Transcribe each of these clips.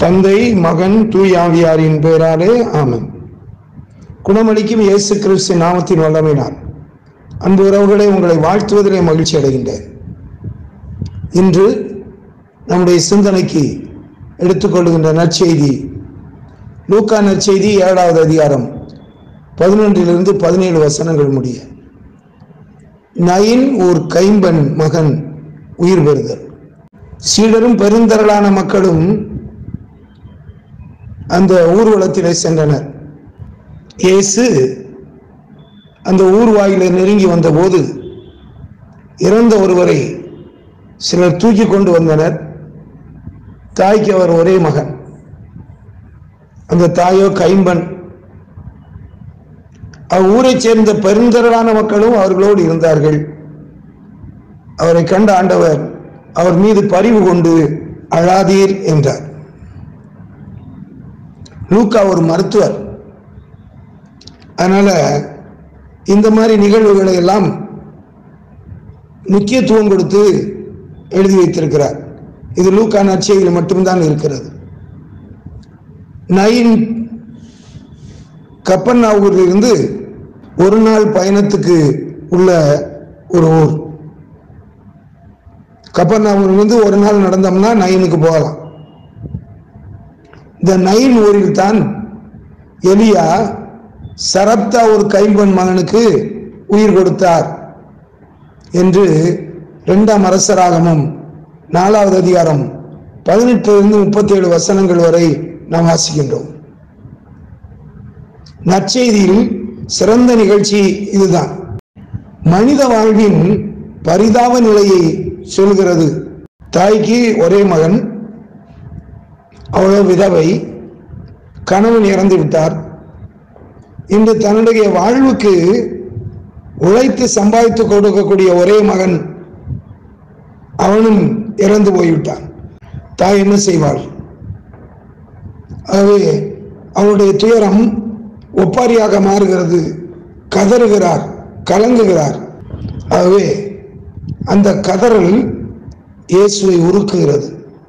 தந்தை மகன் தூயாவியாரின் பெயராலே ஆமென் குணமளிக்கும் இயேசு கிறிஸ்து நாமத்தின் வல்லமையினால் அன்பு உறவுகளை உங்களை வாழ்த்துவதிலே மகிழ்ச்சி அடைகின்றேன் இன்று நம்முடைய சிந்தனைக்கு எடுத்துக்கொள்கின்ற நற்செய்தி லூக்கா நற்செய்தி ஏழாவது அதிகாரம் பதினொன்றிலிருந்து பதினேழு வசனங்கள் முடிய நயின் ஓர் கைம்பன் மகன் உயிர் பெறுதல் சீடரும் பெருந்தரளான மக்களும் அந்த ஊர்வலத்திலே சென்றனர் இயேசு அந்த ஊர்வாயில நெருங்கி வந்தபோது இறந்த ஒருவரை சிலர் தூக்கி கொண்டு வந்தனர் தாய்க்கு அவர் ஒரே மகன் அந்த தாயோ கைம்பன் அவ்வூரைச் சேர்ந்த பெருந்தரளான மக்களும் அவர்களோடு இருந்தார்கள் அவரை கண்ட ஆண்டவர் அவர் மீது பரிவு கொண்டு அழாதீர் என்றார் லூக்கா ஒரு மருத்துவர் அதனால இந்த மாதிரி நிகழ்வுகளை எல்லாம் முக்கியத்துவம் கொடுத்து எழுதி வைத்திருக்கிறார் இது லூக்கா நற்செய்தியில் மட்டும்தான் இருக்கிறது நயின் கப்பன்னாவூரில் இருந்து ஒரு நாள் பயணத்துக்கு உள்ள ஒரு ஊர் கப்பன்னாவூர்லேருந்து ஒரு நாள் நடந்தோம்னா நயினுக்கு போகலாம் இந்த நயின் ஊரில் தான் எலியா சரப்தா ஒரு கைம்பன் மகனுக்கு உயிர் கொடுத்தார் என்று இரண்டாம் அரசராகமும் நாலாவது அதிகாரம் பதினெட்டிலிருந்து முப்பத்தி ஏழு வசனங்கள் வரை நாம் வாசிக்கின்றோம் நற்செய்தியில் சிறந்த நிகழ்ச்சி இதுதான் மனித வாழ்வின் பரிதாப நிலையை சொல்கிறது தாய்க்கு ஒரே மகன் அவளோ விதவை கணவன் இறந்து விட்டார் இன்று தன்னுடைய வாழ்வுக்கு உழைத்து சம்பாதித்து கொடுக்கக்கூடிய ஒரே மகன் அவனும் இறந்து போய்விட்டான் தாய் என்ன செய்வாள் ஆகவே அவனுடைய துயரம் ஒப்பாரியாக மாறுகிறது கதறுகிறார் கலங்குகிறார் ஆகவே அந்த கதறல் இயேசுவை உருக்குகிறது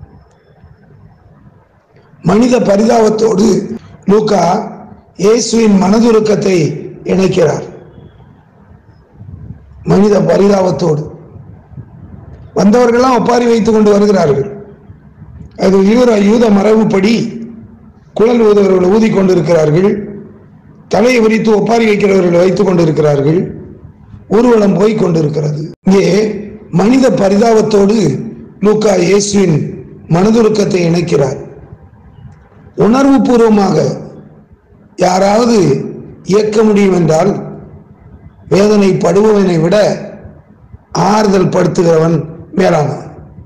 மனித பரிதாபத்தோடு லூக்கா இயேசுவின் மனதுருக்கத்தை இணைக்கிறார் மனித பரிதாபத்தோடு வந்தவர்கள்லாம் ஒப்பாரி வைத்துக் கொண்டு வருகிறார்கள் அது யூத யூத மரபுப்படி குழல் ஊதுவர்கள் ஊதி கொண்டிருக்கிறார்கள் தலையை விரித்து ஒப்பாரி வைக்கிறவர்கள் வைத்துக் கொண்டிருக்கிறார்கள் ஊர்வலம் போய் கொண்டிருக்கிறது இங்கே மனித பரிதாபத்தோடு லூக்கா இயேசுவின் மனதுருக்கத்தை இணைக்கிறார் உணர்வு பூர்வமாக யாராவது இயக்க முடியும் என்றால் வேதனை படுபவனை விட ஆறுதல் படுத்துகிறவன் மேலானவன்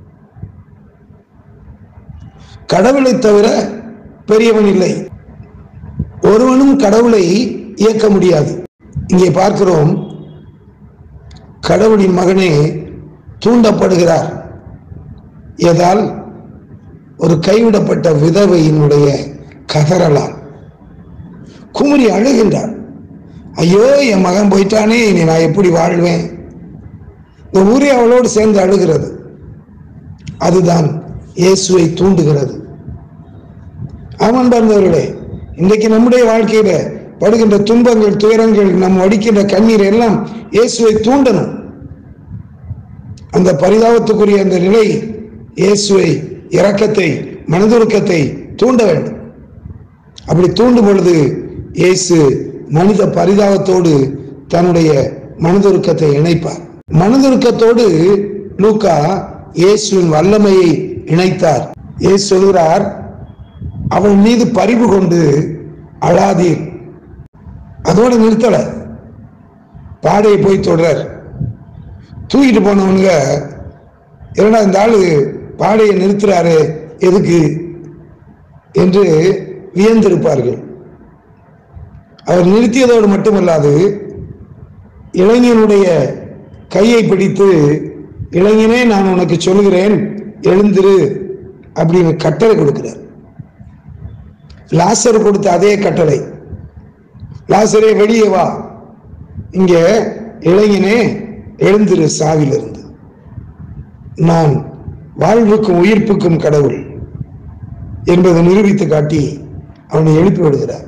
கடவுளை தவிர பெரியவன் இல்லை ஒருவனும் கடவுளை இயக்க முடியாது இங்கே பார்க்கிறோம் கடவுளின் மகனே தூண்டப்படுகிறார் ஏதால் ஒரு கைவிடப்பட்ட விதவையினுடைய கதறலால் குமரி அழுகின்றார் ஐயோ என் மகன் போயிட்டானே இனி நான் எப்படி வாழ்வேன் இந்த ஊரே அவளோடு சேர்ந்து அழுகிறது அதுதான் இயேசுவை தூண்டுகிறது ஆமான் பார்ந்தவர்களே இன்றைக்கு நம்முடைய வாழ்க்கையில படுகின்ற துன்பங்கள் துயரங்கள் நம் வடிக்கின்ற கண்ணீர் எல்லாம் இயேசுவை தூண்டணும் அந்த பரிதாபத்துக்குரிய அந்த நிலை இயேசுவை இரக்கத்தை மனதுருக்கத்தை தூண்ட வேண்டும் அப்படி தூண்டும் பொழுது இயேசு மனித பரிதாபத்தோடு தன்னுடைய மனதுருக்கத்தை இணைப்பார் மனதுருக்கத்தோடு லூக்கா இயேசுவின் வல்லமையை இணைத்தார் இயேசு சொல்கிறார் அவள் மீது பரிவு கொண்டு அழாதீர் அதோட நிறுத்தல பாடையை போய் தொடர் தூக்கிட்டு போனவனுங்க இரண்டா இந்த ஆளு பாடையை நிறுத்துறாரு எதுக்கு என்று வியந்திருப்பார்கள் அவர் நிறுத்தியதோடு மட்டுமல்லாது இளைஞனுடைய கையை பிடித்து இளைஞனே நான் உனக்கு சொல்கிறேன் எழுந்திரு அப்படின்னு கட்டளை கொடுக்கிறார் லாசர் கொடுத்த அதே கட்டளை லாசரே வெளியே வா இங்க இளைஞனே எழுந்திரு சாவிலிருந்து நான் வாழ்வுக்கும் உயிர்ப்புக்கும் கடவுள் என்பதை நிரூபித்து காட்டி அவனை எழுப்பி விடுகிறார்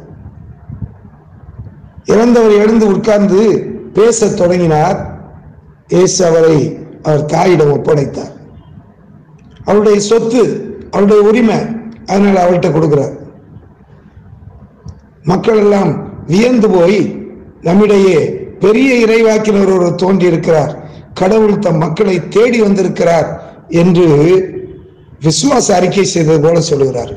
இறந்தவர் எழுந்து உட்கார்ந்து பேசத் தொடங்கினார் இயேசு அவரை அவர் தாயிடம் ஒப்படைத்தார் அவருடைய சொத்து அவருடைய உரிமை அதனால அவள்கிட்ட கொடுக்கிறார் மக்கள் எல்லாம் வியந்து போய் நம்மிடையே பெரிய இறைவாக்கினர் ஒருவர் தோன்றி இருக்கிறார் கடவுள் தம் மக்களை தேடி வந்திருக்கிறார் என்று விசுவாச அறிக்கை செய்தது போல சொல்லுகிறார்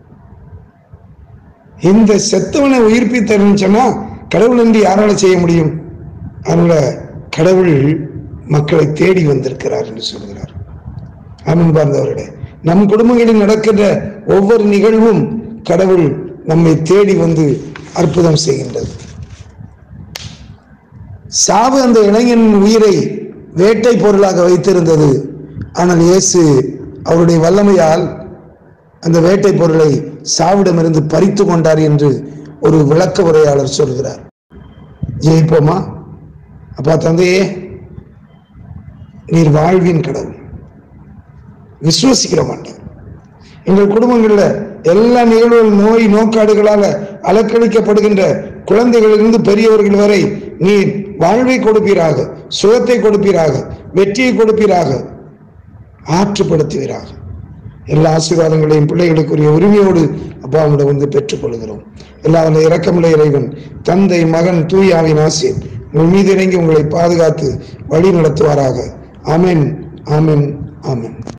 இந்த செத்தவனை உயிர்ப்பித்தருன்னு சொன்னா கடவுள் என்று யாரால செய்ய முடியும் அதனால கடவுள் மக்களை தேடி வந்திருக்கிறார் என்று சொல்கிறார் ஆமன் பார்ந்தவர்களே நம் குடும்பங்களில் நடக்கின்ற ஒவ்வொரு நிகழ்வும் கடவுள் நம்மை தேடி வந்து அற்புதம் செய்கின்றது சாவு அந்த இளைஞனின் உயிரை வேட்டை பொருளாக வைத்திருந்தது ஆனால் இயேசு அவருடைய வல்லமையால் அந்த வேட்டை பொருளை சாவிடமிருந்து பறித்து கொண்டார் என்று ஒரு விளக்க உரையாளர் சொல்கிறார் ஜெயிப்போமா அப்பா தந்தையே நீர் வாழ்வின் கடவுள் விசுவசிக்கிற மாட்டேன் எங்கள் குடும்பங்களில் எல்லா நிகழ்வுகள் நோய் நோக்காடுகளால அலக்களிக்கப்படுகின்ற குழந்தைகளிலிருந்து பெரியவர்கள் வரை நீர் வாழ்வை கொடுப்பீராக சுகத்தை கொடுப்பீராக வெற்றியை கொடுப்பீராக ஆற்றுப்படுத்துவீராக எல்லா ஆசீர்வாதங்களையும் பிள்ளைகளுக்குரிய உரிமையோடு அப்பா உங்களிடம் வந்து பெற்றுக்கொள்கிறோம் எல்லா அந்த இரக்கமுள்ள இறைவன் தந்தை மகன் தூயாவின் ஆசிர் உங்கள் மீது இறங்கி உங்களை பாதுகாத்து வழி நடத்துவாராக ஆமென் ஆமென் ஆமென்